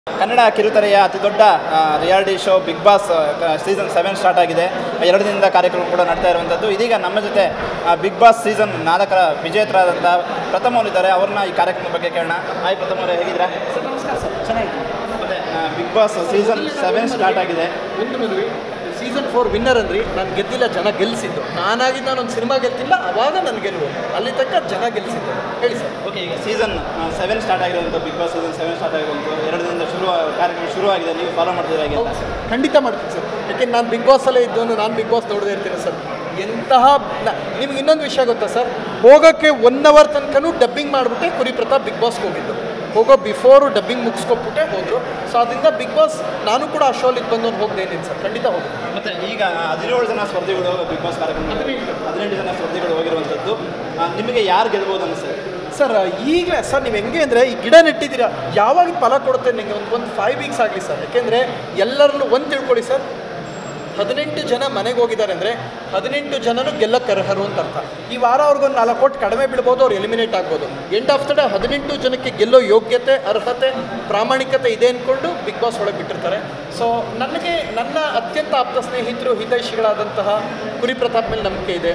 ಕನ್ನಡ ಕಿರುತೆರೆಯ ಅತಿ ದೊಡ್ಡ reality show Bigg Boss season seven start ಆಗಿದೆ ಎರಡು ದಿನದ ಕಾರ್ಯಕ್ರಮ ಕೂಡ ನಡ್ತಾ ಇರುವಂಥದ್ದು ಇದೀಗ ನಮ್ಮ ಜೊತೆ ಬಿಗ್ ಬಾಸ್ ಸೀಸನ್ ನಾಲ್ಕರ ವಿಜೇತರಾದಂಥ ಪ್ರಥಮವರಿದ್ದಾರೆ ಅವ್ರನ್ನ ಈ ಕಾರ್ಯಕ್ರಮದ ಬಗ್ಗೆ ಕೇಳೋಣ ಹಾಯ್ ಪ್ರಥಮವರೇ ಹೇಗಿದ್ದೀರಾ ಸರ್ ನಮಸ್ಕಾರ ಸರ್ ಚೆನ್ನಾಗಿದೆ ಮತ್ತೆ Bigg Boss season seven start ಆಗಿದೆ ಒಂದು ಮದುವೆ ಸೀಸನ್ ಫೋರ್ ವಿನ್ನರ್ ಅಂದ್ರಿ ನಾನು ಗೆದ್ದಿಲ್ಲ ಜನ ಗೆಲ್ಲಿಸಿದ್ದು ನಾನಾಗಿ ನಾನೊಂದು ಸಿನಿಮಾ ಗೆಲ್ತಿಲ್ಲ ಅವಾಗ ನನ್ನ ಗೆಲುವು ಅಲ್ಲಿ ತನಕ ಜನ ಗೆಲ್ಲಿಸಿದ್ದು ಹೇಳಿ ಸರ್ ಓಕೆ ಈಗ ಸೀಸನ್ ಸೆವೆನ್ ಸ್ಟಾರ್ಟ್ ಆಗಿರುವಂಥ Bigg Boss season seven start ಆಗಿರುವಂಥ ಎರಡು ದಿನದಿಂದ ಶುರು ಕಾರ್ಯಕ್ರಮ ಶುರುವಾಗಿದೆ ನೀವು ಫಾಲೋ ಮಾಡ್ತಿದ್ದೀರಾ ಹೇಗೆ ಹೌದು ಸರ್ ಖಂಡಿತ ಮಾಡ್ತೀನಿ ಸರ್ ಯಾಕೆಂದ್ರೆ ನಾನು ಬಿಗ್ ಬಾಸಲ್ಲೇ ಇದ್ದವನು ನಾನು ಬಿಗ್ ಬಾಸ್ ನೋಡದೇ ಇರ್ತೀನಿ ಸರ್ ಎಂತಹ ನ- ನಿಮ್ಗೆ ಇನ್ನೊಂದು ವಿಷಯ ಗೊತ್ತಾ ಸರ್ ಹೋಗೋಕ್ಕೆ ಒನ್ ಅವರ್ ತನಕನೂ ಡಬ್ಬಿಂಗ್ ಮಾಡಿಬಿಟ್ಟೆ ಕುರಿ ಪ್ರತಾಪ್ ಬಿಗ್ ಬಾಸ್ಗೆ ಹೋಗಿದ್ದು ಹೋಗೋ ಬಿಫೋರು ಡಬ್ಬಿಂಗ್ ಮುಗಿಸ್ಕೊಬಿಟ್ಟೆ ಹೋದರು ಸೊ ಅದರಿಂದ ಬಿಗ್ ಬಾಸ್ ನಾನು ಕೂಡ ಆ ಶೋಲಿಗೆ ಬಂದೊಂದು ಹೋಗ್ದೇನಿಲ್ಲ ಸರ್ ಖಂಡಿತ ಹೋಗಿದ್ದೆ ಮತ್ತೆ ಈಗ ಹದಿನೇಳು ಜನ ಸ್ಪರ್ಧಿಗಳು ಬಿಗ್ ಬಾಸ್ ಕಾರ್ಯಕ್ರಮ ಹದಿನೆಂಟು ಜನ ಸ್ಪರ್ಧಿಗಳು ಹೋಗಿರುವಂಥದ್ದು ಆ, ನಿಮಗೆ ಯಾರು ಗೆಲ್ಬೋದು ಅನಿಸ್ತದೆ ಸರ್ ಈಗಲೇ ಸರ್ ನೀವು ಹೆಂಗೆ ಅಂದರೆ ಈ ಗಿಡ ನೆಟ್ಟಿದ್ದೀರಾ ಯಾವಾಗ ಫಲ ಕೊಡುತ್ತೆ ನಿಮಗೆ ಒಂದು ಒಂದು ಫೈವ್ ವೀಕ್ಸ್ ಆಗಲಿ ಸರ್ ಯಾಕೆಂದರೆ ಎಲ್ಲರಲ್ಲೂ ಒಂದು ತಿಳ್ಕೊಳ್ಳಿ ಸರ್ ಹದಿನೆಂಟು ಜನ ಮನೆಗೆ ಹೋಗಿದ್ದಾರೆ ಅಂದರೆ ಹದಿನೆಂಟು ಜನನು ಗೆಲ್ಲಕ್ಕೆ ಅರ್ಹರು ಅಂತ ಅರ್ಥ ಈ ವಾರ ಅವ್ರಿಗೊಂದು ನಾಲ್ಕು ಕೋಟಿ ಕಡಿಮೆ ಬೀಳ್ಬೋದು ಅವ್ರು ಎಲಿಮಿನೇಟ್ ಆಗ್ಬೋದು ಎಂಡ್ ಆಫ್ ದ ಡೇ ಹದಿನೆಂಟು ಜನಕ್ಕೆ ಗೆಲ್ಲೋ ಯೋಗ್ಯತೆ ಅರ್ಹತೆ ಪ್ರಾಮಾಣಿಕತೆ ಇದೆ ಅಂದ್ಕೊಂಡು ಬಿಗ್ ಬಾಸ್ ಒಳಗೆ ಬಿಟ್ಟಿರ್ತಾರೆ ಸೊ ನನಗೆ ನನ್ನ ಅತ್ಯಂತ ಆಪ್ತ ಸ್ನೇಹಿತರು ಹಿತೈಷಿಗಳಾದಂತಹ ಕುರಿ ಪ್ರತಾಪ್ ಮೇಲೆ ನಂಬಿಕೆ ಇದೆ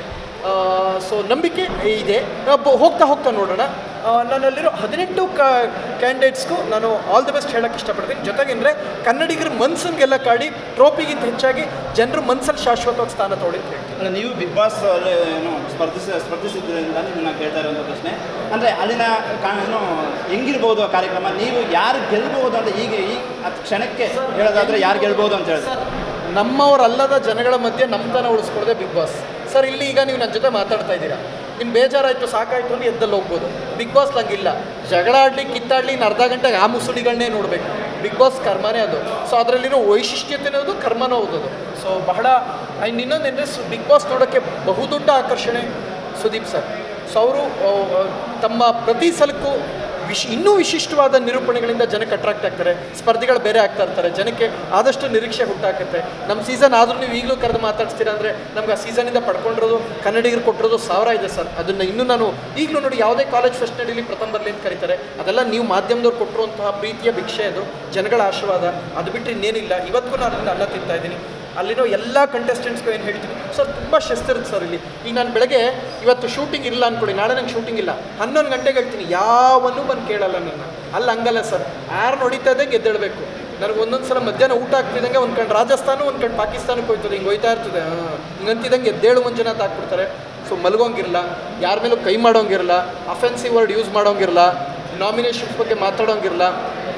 ಸೊ ನಂಬಿಕೆ ಇದೆ ನಾವು ಬ- ಹೋಗ್ತಾ ಹೋಗ್ತಾ ನೋಡೋಣ ಆ, ನನ್ನಲ್ಲಿರೋ ಹದಿನೆಂಟು ಕ ಕ್ಯಾಂಡಿಡೇಟ್ಸ್ಗೂ ನಾನು ಆಲ್ ದಿ ಬೆಸ್ಟ್ ಹೇಳೋಕ್ಕೆ ಇಷ್ಟಪಡ್ತೀನಿ ಜೊತೆಗೆ ಅಂದರೆ ಕನ್ನಡಿಗರ ಮನ್ಸನ್ಗೆಲ್ಲ ಕಾಡಿ ಟ್ರೋಫಿಗಿಂತ ಹೆಚ್ಚಾಗಿ ಜನರು ಮನ್ಸಲ್ಲಿ ಶಾಶ್ವತವಾಗಿ ಸ್ಥಾನ ತೊಗೊಳ್ಳಿ ಅಂತ ಹೇಳ್ತೀನಿ ಅಂದ್ರೆ ನೀವು ಬಿಗ್ ಬಾಸ್ ಅಲ್ಲಿ ಏನು ಸ್ಪರ್ಧಿಸ ಸ್ಪರ್ಧಿಸಿದ್ರಿಂದ ನಿಮ್ಮನ್ನ ಕೇಳ್ತಾ ಇರುವಂಥ ಪ್ರಶ್ನೆ ಅಂದರೆ ಅಲ್ಲಿನ ಕಾ- ಏನು ಹೆಂಗಿರ್ಬೋದು ಆ ಕಾರ್ಯಕ್ರಮ ನೀವು ಯಾರು ಗೆಲ್ಬಹುದು ಅಂತ ಈಗ ಈ ಹತ್ತು ಕ್ಷಣಕ್ಕೆ ಹೇಳೋದಾದ್ರೆ ಯಾರು ಗೆಲ್ಬೋದು ಅಂತ ಹೇಳಿದ್ರೆ ನಮ್ಮವರಲ್ಲದ ಜನಗಳ ಮಧ್ಯೆ ನಮ್ಮತನ ಉಳಿಸ್ಕೊಳ್ಳೋದೇ ಬಿಗ್ ಬಾಸ್ ಸರ್ ಇಲ್ಲಿ ಈಗ ನೀವು ನನ್ನ ಜೊತೆ ಮಾತಾಡ್ತಾ ಇದ್ದೀರಾ ನಿಮ್ಗೆ ಬೇಜಾರಾಯಿತು ಸಾಕಾಯಿತು ಅಂದ್ರೆ ಎದ್ದಲ್ಲಿ ಹೋಗ್ಬೋದು ಬಿಗ್ ಬಾಸ್ ನಂಗಿಲ್ಲ ಜಗಳ ಆಡಲಿ ಕಿತ್ತಾಡಲಿ ಇನ್ನು ಅರ್ಧ ಗಂಟೆಗೆ ಆ ಮುಸುಡಿಗಳನ್ನೇ ನೋಡಬೇಕು ಬಿಗ್ ಬಾಸ್ ಕರ್ಮನೇ ಅದು ಸೊ ಅದರಲ್ಲಿರೋ ವೈಶಿಷ್ಟ್ಯತೆನೇ ಅದು ಕರ್ಮನೂ ಹೌದದು ಸೊ ಬಹಳ ಇನ್ನು ಇನ್ನೊಂದೇನೆಂದರೆ ಬಿಗ್ ಬಾಸ್ ನೋಡೋಕ್ಕೆ ಬಹುದೊಡ್ಡ ಆಕರ್ಷಣೆ ಸುದೀಪ್ ಸರ್ ಸೊ ಅವರು ತಮ್ಮ ಪ್ರತಿ ಸಲಕ್ಕೂ ವಿಶ್ ಇನ್ನೂ ವಿಶಿಷ್ಟವಾದ ನಿರೂಪಣೆಗಳಿಂದ ಜನಕ್ಕೆ ಅಟ್ರಾಕ್ಟ್ ಆಗ್ತಾರೆ ಸ್ಪರ್ಧಿಗಳು ಬೇರೆ ಆಗ್ತಾ ಇರ್ತಾರೆ ಜನಕ್ಕೆ ಆದಷ್ಟು ನಿರೀಕ್ಷೆ ಹುಟ್ಟಾಕತ್ತೆ ನಮ್ಮ ಸೀಸನ್ ಆದರೂ ನೀವು ಈಗಲೂ ಕರೆದು ಮಾತಾಡ್ತೀರಾ ಅಂದರೆ ನಮ್ಗೆ ಆ ಸೀಸನಿಂದ ಪಡ್ಕೊಂಡಿರೋದು ಕನ್ನಡಿಗರು ಕೊಟ್ಟಿರೋದು ಸಾವಿರ ಇದೆ ಸರ್ ಅದನ್ನು ಇನ್ನೂ ನಾನು ಈಗಲೂ ನೋಡಿ ಯಾವುದೇ ಕಾಲೇಜ್ ಫೆಸ್ಟ್ ನಡೀಲಿ ಪ್ರಥಮ ಬರಲಿ ಅಂತ ಕರೀತಾರೆ ಅದೆಲ್ಲ ನೀವು ಮಾಧ್ಯಮದವ್ರು ಕೊಟ್ಟಿರುವಂತಹ ಪ್ರೀತಿಯ ಭಿಕ್ಷೆ ಅದು ಜನಗಳ ಆಶೀರ್ವಾದ ಅದು ಬಿಟ್ಟರೆ ಇನ್ನೇನಿಲ್ಲ ಇವತ್ತಿಗೂ ನಾನು ಅದರಿಂದ ಅನ್ನ ತಿಂತಾ ಇದ್ದೀನಿ ಅಲ್ಲಿರೋ ಎಲ್ಲ ಕಂಟೆಸ್ಟೆಂಟ್ಸ್ಗೂ ಏನು ಹೇಳ್ತೀನಿ ಸರ್ ತುಂಬ ಶಿಸ್ತಿರುತ್ತೆ ಸರ್ ಇಲ್ಲಿ ಈಗ ನಾನು ಬೆಳಗ್ಗೆ ಇವತ್ತು ಶೂಟಿಂಗ್ ಇಲ್ಲ ಅಂದ್ಕೊಳ್ಳಿ ನಾಳೆ ನಂಗೆ ಶೂಟಿಂಗ್ ಇಲ್ಲ ಹನ್ನೊಂದು ಗಂಟೆಗೆ ಹೇಳ್ತೀನಿ ಯಾವನ್ನೂ ಬಂದು ಕೇಳಲ್ಲ ನನ್ನ ಅಲ್ಲಿ ಹಂಗಲ್ಲ ಸರ್ ಯಾರು ನೋಡಿತಾ ಇದ್ದಂಗೆ ಎದ್ದೇಳಬೇಕು ನನಗೆ ಒಂದೊಂದು ಸಲ ಮಧ್ಯಾಹ್ನ ಊಟ ಆಗ್ತಿದ್ದಂಗೆ ಒಂದು ಕಣ್ ರಾಜಸ್ಥಾನ ಒಂದು ಕಣ್ ಪಾಕಿಸ್ತಾನಕ್ಕೆ ಹೋಯ್ತದೆ ಹಿಂಗೆ ಹೋಯ್ತಾ ಇರ್ತದೆ ಹಾಂ ಹಿಂಗಂತಿದ್ದಂಗೆ ಎದ್ದೇಳು ಮಂಜುನಾಥ್ ಹಾಕ್ಬಿಡ್ತಾರೆ ಸೊ ಮಲಗೋಂಗಿರಲ್ಲ ಯಾರ ಮೇಲೂ ಕೈ ಮಾಡೋಂಗಿರಲ್ಲ ಅಫೆನ್ಸಿವ್ ವರ್ಡ್ ಯೂಸ್ ಮಾಡೋಂಗಿರಲ್ಲ ನಾಮಿನೇಷನ್ಸ್ ಬಗ್ಗೆ ಮಾತಾಡೋಂಗಿರಲ್ಲ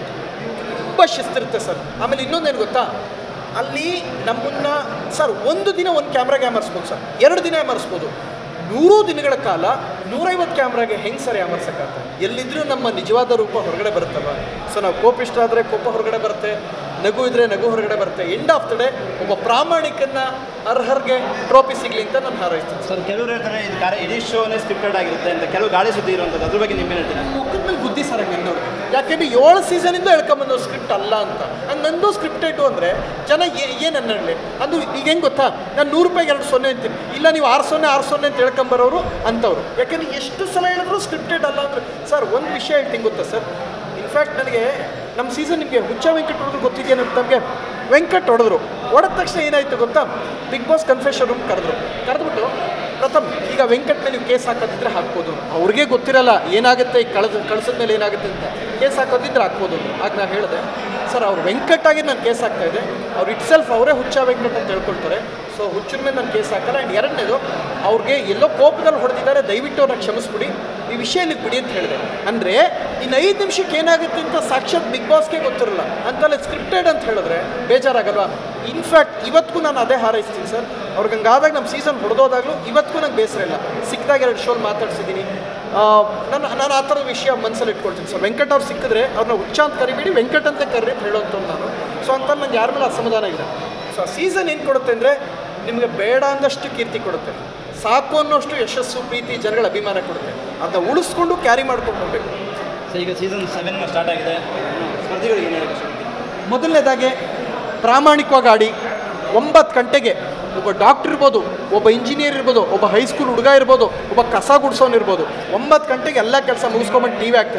ತುಂಬ ಶಿಸ್ತಿರುತ್ತೆ ಸರ್ ಆಮೇಲೆ ಇನ್ನೊಂದೇನು ಗೊತ್ತಾ ಅಲ್ಲಿ ನಮ್ಮನ್ನ ಸರ್ ಒಂದು ದಿನ ಒಂದು ಕ್ಯಾಮ್ರಾಗೆ ಅಮರ್ಸ್ಬೋದು ಸರ್ ಎರಡು ದಿನ ಅಮರ್ಸ್ಬೋದು ನೂರು ದಿನಗಳ ಕಾಲ ನೂರೈವತ್ತು ಕ್ಯಾಮ್ರಾಗೆ ಹೆಂಗೆ ಸರ್ ಅಮರ್ಸಕ್ಕಾಗ್ತದೆ ಎಲ್ಲಿದ್ರೂ ನಮ್ಮ ನಿಜವಾದ ರೂಪ ಹೊರಗಡೆ ಬರುತ್ತಲ್ವ ಸೊ ನಾವು ಕೋಪಿಷ್ಟ ಆದರೆ ಕೋಪ ಹೊರಗಡೆ ಬರುತ್ತೆ ನಗು ಇದ್ರೆ ನಗು ಹೊರಗಡೆ ಬರುತ್ತೆ ಎಂಡ್ ಆಫ್ ದ ಡೇ ಒಬ್ಬ ಪ್ರಾಮಾಣಿಕನ ಅರ್ಹರ್ಗೆ ಟ್ರೋಫಿ ಸಿಗಲಿ ಅಂತ ನಾನು ಹಾರೈಸ್ತೀನಿ ಸರ್ ಕೆಲವರು ಹೇಳ್ತಾರೆ ಇದು ಕಾರ್ಯ ಇಡೀ ಶೋನೇ ಸ್ಕ್ರಿಪ್ಟೆಡ್ ಆಗಿರುತ್ತೆ ಅಂತ ಕೆಲವು ಗಾಳಿ ಸುದ್ದಿ ಇರುವಂಥದ್ದು ಅದ್ರ ಬಗ್ಗೆ ನಿಮ್ಗೆ ಹೇಳ್ತೀರಾ ಮುಖದ ಮೇಲೆ ಬುದ್ಧಿ ಸರ್ ಹಂಗೆ ಅನ್ನೋರು ಯಾಕೆಂದ್ರೆ ಏಳು ಸೀಸನಿಂದ ಹೇಳ್ಕೊಂಬಂದು ಸ್ಕ್ರಿಪ್ಟ್ ಅಲ್ಲ ಅಂತ ಹಂಗೆ ನಂದು ಸ್ಕ್ರಿಪ್ಟೆಡ್ ಅಂದರೆ ಜನ ಏನು ಅನ್ನಲಿ ಅದು ಈಗ ಹೆಂಗೆ ಗೊತ್ತಾ ನಾನು ನೂರು ರೂಪಾಯಿಗೆ ಎರಡು ಸೊನ್ನೆ ಅಂತೀನಿ ಇಲ್ಲ ನೀವು ಆರು ಸೊನ್ನೆ ಆರು ಸೊನ್ನೆ ಅಂತ ಹೇಳ್ಕೊಂಬರೋರು ಅಂಥವ್ರು ಯಾಕೆಂದ್ರೆ ಎಷ್ಟು ಸಲ ಹೇಳಿದ್ರು ಸ್ಕ್ರಿಪ್ಟೆಡ್ ಅಲ್ಲ ಅಂದರೆ ಸರ್ ಒಂದು ವಿಷಯ ಹೇಳ್ತೀನಿ ಗೊತ್ತಾ ಸರ್ ಇನ್ಫ್ಯಾಕ್ಟ್ ನನಗೆ ನಮ್ಮ ಸೀಸನ್ ನಿಮಗೆ ಹುಚ್ಚ ವೆಂಕಟ್ ಹೊಡೆದ್ರು ಗೊತ್ತಿದೆಯೇನು ನಮಗೆ ವೆಂಕಟ್ ಹೊಡೆದ್ರು ಹೊಡೆದ ತಕ್ಷಣ ಏನಾಯಿತು ಗೊತ್ತಾ ಬಿಗ್ ಬಾಸ್ ಕನ್ಫೆಷನ್ ರೂಮ್ ಕರೆದ್ರು ಕರೆದ್ಬಿಟ್ಟು ಪ್ರಥಮ್ ಈಗ ವೆಂಕಟ್ ಮೇಲೆ ನೀವು ಕೇಸ್ ಹಾಕೋದಿದ್ರೆ ಹಾಕ್ಬೋದು ಅವ್ರಿಗೆ ಗೊತ್ತಿರಲ್ಲ ಏನಾಗುತ್ತೆ ಈಗ ಕಳೆದ ಕಳ್ಸಿದ ಮೇಲೆ ಏನಾಗುತ್ತೆ ಅಂತ ಕೇಸ್ ಹಾಕೋದಿದ್ರೆ ಹಾಕ್ಬೋದು ಆಗ ನಾ ಹೇಳಿದೆ ಸರ್ ಅವ್ರು ವೆಂಕಟ್ಟಾಗಿ ನಾನು ಕೇಸ್ ಹಾಕ್ತಾ ಇದೆ ಅವ್ರು ಇಟ್ ಸೆಲ್ಫ್ ಅವರೇ ಹುಚ್ಚ ವೆಂಕಟ್ ಅಂತ ಹೇಳ್ಕೊಳ್ತಾರೆ ಸೊ ಹುಚ್ಚಿನ ಮೇಲೆ ನಾನು ಕೇಸ್ ಹಾಕಲ್ಲ ಆ್ಯಂಡ್ ಎರಡನೇದು ಅವ್ರಿಗೆ ಎಲ್ಲೋ ಕೋಪದಲ್ಲಿ ಹೊಡೆದಿದ್ದಾರೆ ದಯವಿಟ್ಟು ಅವ್ರನ್ನ ಕ್ಷಮಿಸ್ಬಿಡಿ ಈ ವಿಷಯ ಇಲ್ಲಿಗೆ ಬಿಡಿ ಅಂತ ಹೇಳಿದೆ ಅಂದರೆ ಇನ್ನು ಐದು ನಿಮಿಷಕ್ಕೆ ಏನಾಗುತ್ತೆ ಅಂತ ಸಾಕ್ಷಾತ್ ಬಿಗ್ ಬಾಸ್ಗೆ ಗೊತ್ತಿರಲ್ಲ ಅಂತಲ್ಲಿ ಸ್ಕ್ರಿಪ್ಟೆಡ್ ಅಂತ ಹೇಳಿದ್ರೆ ಬೇಜಾರಾಗಲ್ವಾ ಇನ್ಫ್ಯಾಕ್ಟ್ ಇವತ್ತಿಗೂ ನಾನು ಅದೇ ಹಾರೈಸ್ತೀನಿ ಸರ್ ಅವ್ರಿಗೆ ಹಂಗಾದಾಗ ನಮ್ಮ ಸೀಸನ್ ಹೊಡೆದೋದಾಗಲೂ ಇವತ್ತಿಗೂ ನಂಗೆ ಬೇಸರ ಇಲ್ಲ ಸಿಕ್ಕಿದಾಗ ಎರಡು ಶೋಲ್ ಮಾತಾಡ್ಸಿದ್ದೀನಿ ನಾನು ನಾನು ಆ ಥರದ ವಿಷಯ ಮನಸ್ಸಲ್ಲಿ ಇಟ್ಕೊಳ್ತೀನಿ ಸರ್ ವೆಂಕಟ್ ಅವ್ರು ಸಿಕ್ಕಿದ್ರೆ ಅವ್ರನ್ನ ಹುಚ್ಚ ಅಂತ ಕರಿಬೇಡಿ ವೆಂಕಟ್ ಅಂತ ಕರ್ರಿ ಅಂತ ಹೇಳೋಂಥದ್ದು ನಾನು ಸೊ ಅಂತ ನಂಗೆ ಯಾರ ಮೇಲೆ ಅಸಮಾಧಾನ ಇಲ್ಲ ಸೊ ಆ ಸೀಸನ್ ಏನು ಕೊಡುತ್ತೆ ಅಂದರೆ ನಿಮಗೆ ಬೇಡ ಅಂದಷ್ಟು ಕೀರ್ತಿ ಕೊಡುತ್ತೆ ಸಾಕು ಅನ್ನೋಷ್ಟು ಯಶಸ್ಸು ಪ್ರೀತಿ ಜನಗಳ ಅಭಿಮಾನ ಕೊಡುತ್ತೆ ಅದನ್ನ ಉಳಿಸ್ಕೊಂಡು ಕ್ಯಾರಿ ಮಾಡ್ಕೊಂಡು ಹೋಗ್ಬೇಕು ಸೊ ಈಗ ಸೀಸನ್ ಸೆವೆನ್ ಸ್ಟಾರ್ಟ್ ಆಗಿದೆ ಸ್ಪರ್ಧಿಗಳಿಗೆ ಏನು ಹೇಳಕ್ಕೆ ಇಷ್ಟಪಡ್ತೀನಿ ಮೊದಲನೇದಾಗಿ ಪ್ರಾಮಾಣಿಕವಾಗಿ ಆಡಿ ಒಂಬತ್ತು ಗಂಟೆಗೆ ಒಬ್ಬ ಡಾಕ್ಟರ್ ಇರ್ಬೋದು ಒಬ್ಬ ಇಂಜಿನಿಯರ್ ಇರ್ಬೋದು ಒಬ್ಬ ಹೈಸ್ಕೂಲ್ ಹುಡುಗ ಇರ್ಬೋದು ಒಬ್ಬ ಕಸ ಗುಡ್ಸೋನು ಇರ್ಬೋದು ಒಂಬತ್ತು ಗಂಟೆಗೆ ಎಲ್ಲ ಕೆಲಸ ಮುಗಿಸ್ಕೊಂಬಂದು ಟಿ ವಿ ಹಾಕ್ತಾನೆ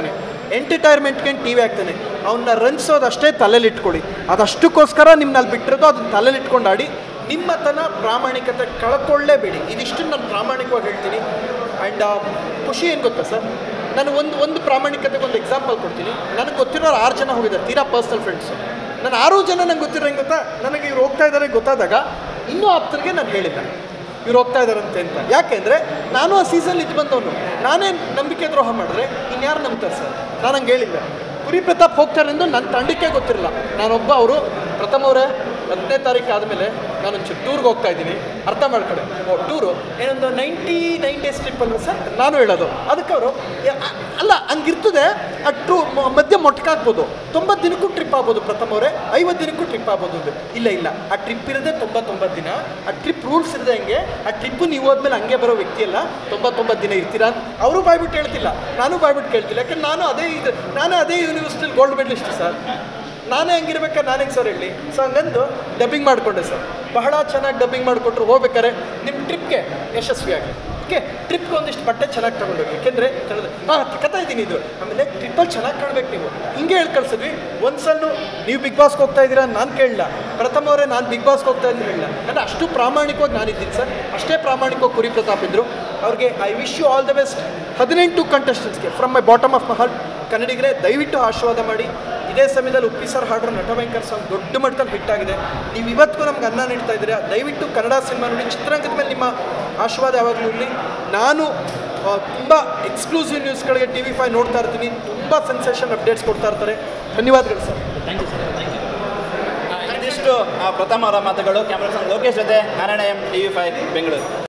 ಎಂಟರ್ಟೈನ್ಮೆಂಟ್ಗೆ ಟಿ ವಿ ಆಗ್ತಾನೆ ಅವನ್ನ ರಂಜಿಸೋದು ಅಷ್ಟೇ ತಲೆಯಲ್ಲಿ ಇಟ್ಕೊಳ್ಳಿ ಅದಷ್ಟಕ್ಕೋಸ್ಕರ ನಿಮ್ಮಲ್ಲಿ ಬಿಟ್ಟಿರೋದು ಅದನ್ನ ತಲೆಯಲ್ಲಿ ಇಟ್ಕೊಂಡು ಆಡಿ ನಿಮ್ಮ ತನ ಪ್ರಾಮಾಣಿಕತೆ ಕಳ್ಕೊಳ್ಳೇಬೇಡಿ ಇದಿಷ್ಟು ನಾನು ಪ್ರಾಮಾಣಿಕವಾಗಿ ಹೇಳ್ತೀನಿ ಆ್ಯಂಡ್ ಖುಷಿ ಏನು ಗೊತ್ತಾ ಸರ್ ನಾನು ಒಂದು ಒಂದು ಪ್ರಾಮಾಣಿಕತೆಗೆ ಒಂದು ಎಕ್ಸಾಂಪಲ್ ಕೊಡ್ತೀನಿ ನನಗೆ ಗೊತ್ತಿರೋರು ಆರು ಜನ ಹೋಗಿದ್ದಾರೆ ತೀರಾ ಪರ್ಸ್ನಲ್ ಫ್ರೆಂಡ್ಸು ನಾನು ಆರು ಜನ ನಂಗೆ ಗೊತ್ತಿರೋ ಹೆಂಗೆ ಗೊತ್ತಾ ನನಗೆ ಇವ್ರು ಹೋಗ್ತಾ ಇದ್ದಾರೆ ಗೊತ್ತಾದಾಗ ಇನ್ನೂ ಆಪ್ತರಿಗೆ ನಾನು ಹೇಳಿದ್ದೆ ಇವ್ರು ಹೋಗ್ತಾ ಇದ್ದಾರಂತೆ ಅಂತ ಯಾಕೆಂದರೆ ನಾನು ಆ ಸೀಸನ್ ಇದ್ದು ಬಂದವನು ನಾನೇ ನಂಬಿಕೆ ದ್ರೋಹ ಮಾಡಿದ್ರೆ ಇನ್ಯಾರು ನಂಬ್ತಾರೆ ಸರ್ ನಾನು ಹಂಗೆ ಹೇಳಿದ್ದೆ ಕುರಿ ಪ್ರತಾಪ್ ಹೋಗ್ತಾರೆ ಎಂದು ನನ್ನ ತಂಡಕ್ಕೆ ಗೊತ್ತಿರಲ್ಲ ನಾನೊಬ್ಬ ಅವರು ಪ್ರಥಮ ಅವರೇ ಹತ್ತನೇ ತಾರೀಕು ಆದಮೇಲೆ ನಾನು ಒಂಚೂರು ಟೂರ್ಗೆ ಹೋಗ್ತಾ ಇದ್ದೀನಿ ಅರ್ಥ ಮಾಡ್ಕೊಳ್ಳಿ ಓ ಟೂರು ಏನೊಂದು ನೈಂಟಿ ನೈನ್ ಡೇಸ್ ಟ್ರಿಪ್ ಅಲ್ವ ಸರ್ ನಾನು ಹೇಳೋದು ಅದಕ್ಕೆ ಅವರು ಅಲ್ಲ ಹಂಗಿರ್ತದೆ ಆ ಟ್ರೂ ಮ- ಮಧ್ಯೆ ಮೊಟಕಾಗ್ಬೋದು ತೊಂಬತ್ತು ದಿನಕ್ಕೂ ಟ್ರಿಪ್ ಆಗ್ಬೋದು ಪ್ರಥಮ ಅವರೇ ಐವತ್ತು ದಿನಕ್ಕೂ ಟ್ರಿಪ್ ಆಗ್ಬೋದು ಅಂದೆ. ಇಲ್ಲ ಇಲ್ಲ ಆ ಟ್ರಿಪ್ ಇರೋದೇ ತೊಂಬತ್ತೊಂಬತ್ತು ದಿನ ಆ ಟ್ರಿಪ್ ರೂಲ್ಸ್ ಇರೋದೇ ಹಂಗೆ ಆ ಟ್ರಿಪ್ಪು ನೀವು ಹೋದ್ಮೇಲೆ ಹಂಗೆ ಬರೋ ವ್ಯಕ್ತಿ ಅಲ್ಲ ತೊಂಬತ್ತೊಂಬತ್ತು ದಿನ ಇರ್ತೀರಾ ಅಂತ ಅವರು ಬಾಯ್ಬಿಟ್ಟು ಹೇಳ್ತಿಲ್ಲ ನಾನು ಬಾಯ್ಬಿಟ್ಟು ಕೇಳ್ತಿಲ್ಲ ಯಾಕಂದ್ರೆ ನಾನು ಅದೇ ಇದು ನಾನು ಅದೇ ಯೂನಿವರ್ಸಿಟಿಲಿ ಗೋಲ್ಡ್ ಮೆಡಲಿಸ್ಟ್ ಸರ್ ನಾನೇ ಹಂಗಿರ್ಬೇಕಾದ್ರೆ ನಾನೇ ಸರ್ ಹೇಳಿ ಸೊ ಹಂಗಂದು ಡಬ್ಬಿಂಗ್ ಮಾಡಿಕೊಂಡೆ ಸರ್ ಬಹಳ ಚೆನ್ನಾಗಿ ಡಬ್ಬಿಂಗ್ ಮಾಡಿಕೊಟ್ರು ಹೋಗ್ಬೇಕಾರೆ ನಿಮ್ಮ ಟ್ರಿಪ್ಗೆ ಯಶಸ್ವಿಯಾಗಿ ಓಕೆ ಟ್ರಿಪ್ಗೆ ಒಂದಿಷ್ಟು ಬಟ್ಟೆ ಚೆನ್ನಾಗಿ ತಗೊಂಡೋಗಿ ಯಾಕೆಂದರೆ ಹಾಂ ಕಥಾ ಇದ್ದೀನಿ ಇದು ಆಮೇಲೆ ಟ್ರಿಪ್ಪಲ್ಲಿ ಚೆನ್ನಾಗಿ ಕಾಣ್ಬೇಕು ನೀವು ಹಿಂಗೆ ಹೇಳಿ ಕಳ್ಸಿದ್ವಿ ಒಂದು ಸಲ ನೀವು ಬಿಗ್ ಬಾಸ್ಗೆ ಹೋಗ್ತಾ ಇದ್ದೀರಾ ನಾನು ಕೇಳಲ್ಲ ಪ್ರಥಮ ಅವರೇ ನಾನು ಬಿಗ್ ಬಾಸ್ಗೆ ಹೋಗ್ತಾ ಇದ್ದೀನಿ ಹೇಳಿಲ್ಲ ನಾನು ಅಷ್ಟು ಪ್ರಾಮಾಣಿಕವಾಗಿ ನಾನಿದ್ದೀನಿ ಸರ್ ಅಷ್ಟೇ ಪ್ರಾಮಾಣಿಕವಾಗಿ ಕುರಿ ಪ್ರತಾಪ್ ಇದ್ದರು ಅವ್ರಿಗೆ I wish you all the best ಹದಿನೆಂಟು ಕಂಟೆಸ್ಟೆಂಟ್ಸ್ಗೆ from my bottom of my heart ಕನ್ನಡಿಗರೇ ದಯವಿಟ್ಟು ಆಶೀರ್ವಾದ ಮಾಡಿ ಇದೇ ಸಮಯದಲ್ಲಿ ಉಪ್ಪಿ ಸರ್ ಹಾಡ್ರ ನಟ ಭಯಂಕರ್ ಸಾಂಗ್ ದೊಡ್ಡ ಮಟ್ಟದಲ್ಲಿ ಹಿಟ್ ಆಗಿದೆ ನೀವು ಇವತ್ತಿಗೂ ನಮ್ಗೆ ಅನ್ನ ನೀಡ್ತಾ ಇದ್ದೀರಾ ದಯವಿಟ್ಟು ಕನ್ನಡ ಸಿನಿಮಾ ನೋಡಿ ಚಿತ್ರರಂಗದ ಮೇಲೆ ನಿಮ್ಮ ಆಶೀರ್ವಾದ ಯಾವಾಗಲೂ ಇರಲಿ ನಾನು ತುಂಬ ಎಕ್ಸ್ಕ್ಲೂಸಿವ್ ನ್ಯೂಸ್ಗಳಿಗೆ ಟಿ ವಿ ಫೈವ್ ನೋಡ್ತಾ ಇರ್ತೀನಿ ತುಂಬ ಸೆನ್ಸೇಷನ್ ಅಪ್ಡೇಟ್ಸ್ ಕೊಡ್ತಾ ಇರ್ತಾರೆ ಧನ್ಯವಾದಗಳು ಸರ್ ಇದಿಷ್ಟು ಆ, ಪ್ರಥಮ ಅವರ ಮಾತುಗಳು ಕ್ಯಾಮ್ರಾ ಲೋಕೇಶ್ ಜೊತೆ Narayana M T V five Bengaluru